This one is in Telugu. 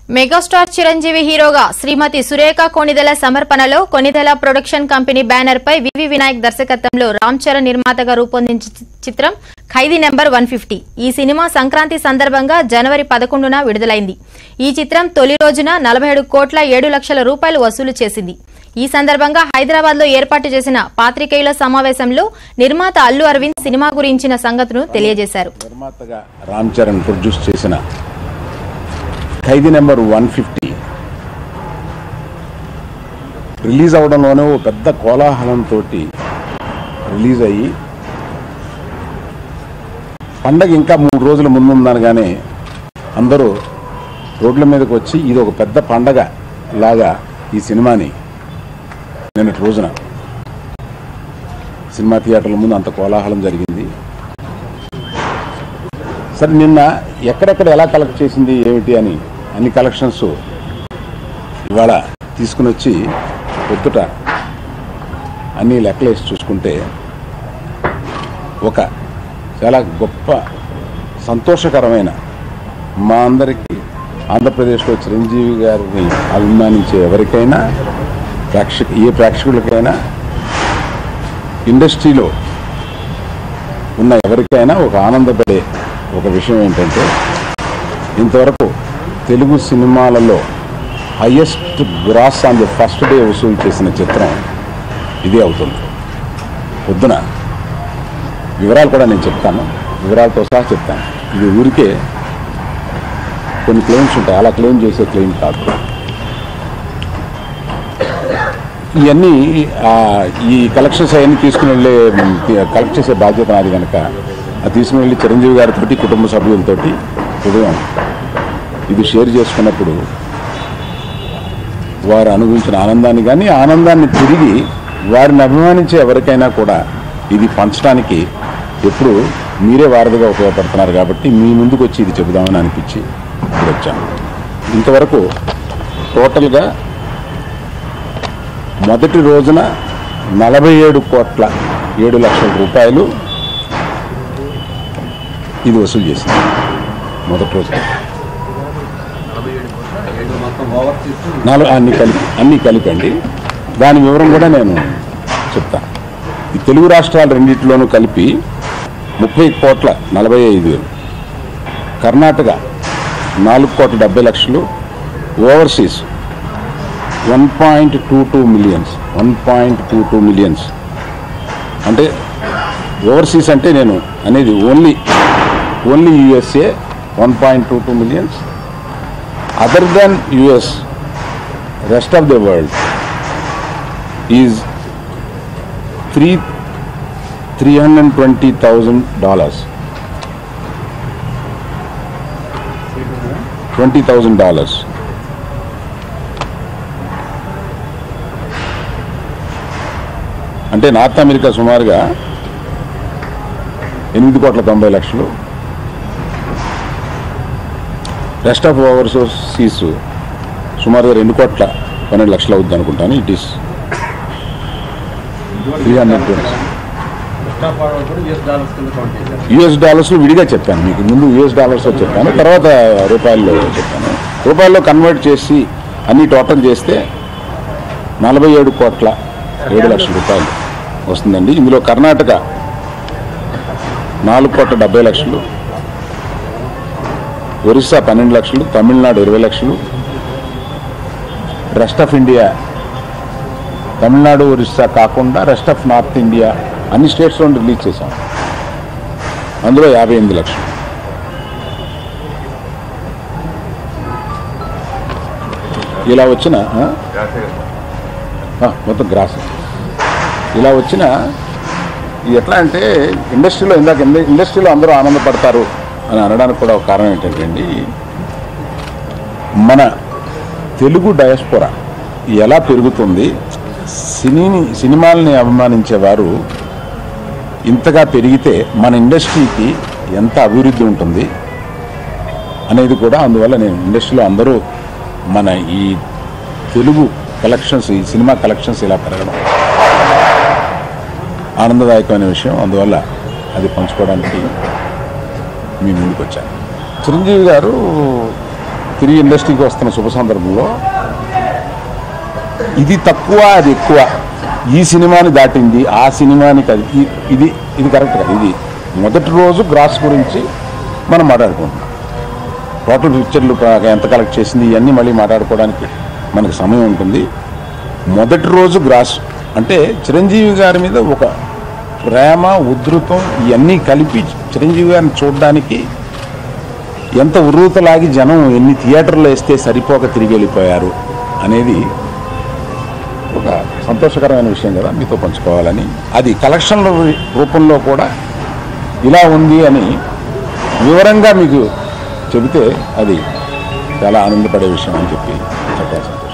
మెగాస్టార్ చిరంజీవి హీరోగా శ్రీమతి సురేఖ కొణిదెల సమర్పణలో కొణిదెల ప్రొడక్షన్ కంపెనీ బ్యానర్ పై వివి వినాయక్ దర్శకత్వంలో రామ్ చరణ్ నిర్మాతగా రూపొందించిన చి- చిత్రం ఖైదీ నెంబర్ వన్ ఫిఫ్టీ ఈ సినిమా సంక్రాంతి సందర్భంగా జనవరి పదకొండున విడుదలైంది ఈ చిత్రం తొలి రోజున నలభై ఏడు కోట్ల ఏడు లక్షల రూపాయలు వసూలు చేసింది ఈ సందర్భంగా హైదరాబాద్ లో ఏర్పాటు చేసిన పాత్రికేయుల సమావేశంలో నిర్మాత అల్లు అరవింద్ సినిమా గురించిన సంగతును తెలియజేశారు నిర్మాతగా రామ్ చరణ్ ప్రొడ్యూస్ చేసిన Khaidi number one fifty release అవడంలోనే ఓ పెద్ద కోలాహలంతో రిలీజ్ అయ్యి పండగ ఇంకా మూడు రోజుల ముందుందనగానే అందరూ రోడ్ల మీదకి వచ్చి ఇది ఒక పెద్ద పండగ లాగా ఈ సినిమాని నిన్నటి రోజున సినిమా థియేటర్ల ముందు అంత కోలాహలం జరిగింది సరే నిన్న ఎక్కడెక్కడ ఎలా కలెక్ట్ చేసింది ఏమిటి అని అన్ని కలెక్షన్స్ ఇవాళ తీసుకుని వచ్చి పొద్దుట అన్ని లెక్కలేసి చూసుకుంటే ఒక చాలా గొప్ప సంతోషకరమైన మా అందరికీ ఆంధ్రప్రదేశ్లో చిరంజీవి గారిని అభిమానించే ఎవరికైనా ప్రేక్షక ఏ ప్రేక్షకులకైనా ఇండస్ట్రీలో ఉన్న ఎవరికైనా ఒక ఆనందపడే ఒక విషయం ఏంటంటే ఇంతవరకు తెలుగు సినిమాలలో highest gross on the first day వసూలు చేసిన చిత్రం ఇదే అవుతుంది పొద్దున వివరాలు కూడా నేను చెప్తాను వివరాలతో సహా చెప్తాను ఇది ఊరికే కొన్ని క్లెయిమ్స్ ఉంటాయి అలా క్లెయిమ్ చేసే క్లెయిమ్ కాదు ఇవన్నీ ఆ, ఈ కలెక్షన్స్ అవన్నీ తీసుకుని వెళ్ళే కలెక్ట్ చేసే బాధ్యత నాది కనుక అది తీసుకుని వెళ్ళి చిరంజీవి గారితో కుటుంబ సభ్యులతోటి ఉదయం ఇది షేర్ చేసుకున్నప్పుడు వారు అనుభవించిన ఆనందాన్ని కానీ ఆనందాన్ని తిరిగి వారిని అభిమానించే ఎవరికైనా కూడా ఇది పంచడానికి ఎప్పుడు మీరే వారధిగా ఉపయోగపడుతున్నారు కాబట్టి మీ ముందుకు వచ్చి ఇది చెబుదామని అనిపించి ఇప్పుడు వచ్చాను ఇంతవరకు టోటల్గా మొదటి రోజున నలభై ఏడు కోట్ల ఏడు లక్షల రూపాయలు ఇది వసూలు చేసింది మొదటి రోజు నాలుగు అన్ని కలిపి అన్ని కలిపండి దాని వివరం కూడా నేను చెప్తాను ఈ తెలుగు రాష్ట్రాలు రెండింటిలోనూ కలిపి ముప్పై కోట్ల నలభై ఐదు వేలు కర్ణాటక నాలుగు కోట్ల డెబ్బై లక్షలు overseas one point two two millions one point two two millions అంటే ఓవర్సీస్ అంటే నేను అనేది only only USA one point two two millions other then US rest of the world is three three hundred twenty thousand dollars twenty thousand dollars అంటే నార్త్ అమెరికా సుమారుగా ఎనిమిది కోట్ల తొంభై లక్షలు రెస్ట్ ఆఫ్ ఓవర్సీస్ సుమారుగా రెండు కోట్ల పన్నెండు లక్షలు అవుద్ది అనుకుంటాను it is three hundred US dollars విడిగా చెప్పాను మీకు ముందు యుఎస్ డాలర్స్ చెప్పాను తర్వాత రూపాయల్లో చెప్పాను రూపాయల్లో కన్వర్ట్ చేసి అన్ని టోటల్ చేస్తే నలభై ఏడు కోట్ల ఏడు లక్షల రూపాయలు వస్తుందండి ఇందులో కర్ణాటక నాలుగు కోట్ల డెబ్బై లక్షలు ఒరిస్సా పన్నెండు లక్షలు తమిళనాడు ఇరవై లక్షలు rest of India Tamil Nadu Orissa కాకుండా రెస్ట్ ఆఫ్ నార్త్ ఇండియా అన్ని స్టేట్స్లో రిలీజ్ చేశాం అందులో యాభై ఎనిమిది లక్షలు ఇలా వచ్చిన ఆ? ఆ, మొత్తం గ్రాస్ ఇలా వచ్చిన ఇది ఎట్లా అంటే ఇండస్ట్రీలో ఇందాక ఇండ- ఇండస్ట్రీలో అందరూ ఆనందపడతారు అని అనడానికి కూడా ఒక కారణం ఏంటంటే అండి మన తెలుగు డయాస్పోరా ఎలా పెరుగుతుంది సినీని సినిమాల్ని అభిమానించేవారు ఇంతగా పెరిగితే మన ఇండస్ట్రీకి ఎంత అభివృద్ధి ఉంటుంది అనేది కూడా అందువల్ల నేను ఇండస్ట్రీలో అందరూ మన ఈ తెలుగు కలెక్షన్స్ ఈ సినిమా కలెక్షన్స్ ఇలా పెరగడం ఆనందదాయకమైన విషయం అందువల్ల అది పంచుకోవడానికి మీ ముందుకు వచ్చాను చిరంజీవి గారు తిరిగి ఇండస్ట్రీకి వస్తున్న శుభ సందర్భంలో ఇది తక్కువ అది ఎక్కువ ఈ సినిమాని దాటింది ఆ సినిమానికి అది ఇ- ఇది ఇది కరెక్ట్ కాదు ఇది మొదటి రోజు గ్రాస్ గురించి మనం మాట్లాడుకుంటున్నాం టోటల్ పిక్చర్లు ప్ర- ఎంత కలెక్ట్ చేసింది ఇవన్నీ మళ్ళీ మాట్లాడుకోవడానికి మనకు సమయం ఉంటుంది మొదటి రోజు గ్రాస్ అంటే చిరంజీవి గారి మీద ఒక ప్రేమ ఉధృతం ఇవన్నీ కలిపి చిరంజీవి గారిని చూడడానికి ఎంత ఉర్రూతలాగి జనం ఎన్ని థియేటర్లు వేస్తే సరిపోక తిరిగి వెళ్ళిపోయారు అనేది ఒక సంతోషకరమైన విషయం కదా మీతో పంచుకోవాలని అది కలెక్షన్ల రూపంలో కూడా ఇలా ఉంది అని వివరంగా మీకు చెబితే అది చాలా ఆనందపడే విషయం అని చెప్పి చెప్పాల్సింది